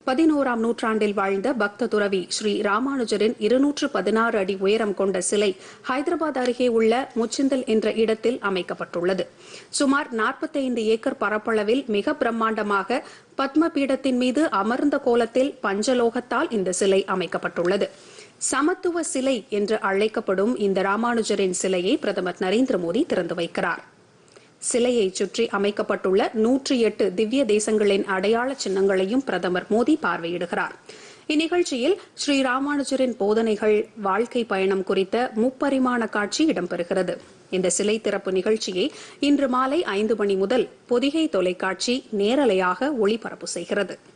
பதினோராம் நூற்றாண்டில் வாழ்ந்த பக்த துறவி ஸ்ரீ ராமானுஜரின் இருநூற்று பதினாறு அடி உயரம் கொண்ட சிலை ஹைதராபாத் அருகே உள்ள முச்சிந்தல் என்ற இடத்தில் அமைக்கப்பட்டுள்ளது சுமார் 45 ஏக்கர் பரப்பளவில் மிக பிரம்மாண்டமாக பத்ம பீடத்தின் மீது அமர்ந்த கோலத்தில் பஞ்சலோகத்தால் இந்த சிலை அமைக்கப்பட்டுள்ளது சமத்துவ சிலை என்று அழைக்கப்படும் இந்த ராமானுஜரின் சிலையை பிரதமர் நரேந்திர மோடி திறந்து வைக்கிறார் சிலையை சுற்றி அமைக்கப்பட்டுள்ள நூற்றி எட்டு திவ்ய தேசங்களின் அடையாள சின்னங்களையும் பிரதமர் மோடி பார்வையிடுகிறார் இந்நிகழ்ச்சியில் ஸ்ரீ ராமானுஜரின் போதனைகள் வாழ்க்கை பயணம் குறித்த முப்பரிமாண காட்சி இடம்பெறுகிறது இந்த சிலை திறப்பு நிகழ்ச்சியை இன்று மாலை ஐந்து மணி முதல் பொதிகை தொலைக்காட்சி நேரலையாக ஒளிபரப்பு செய்கிறது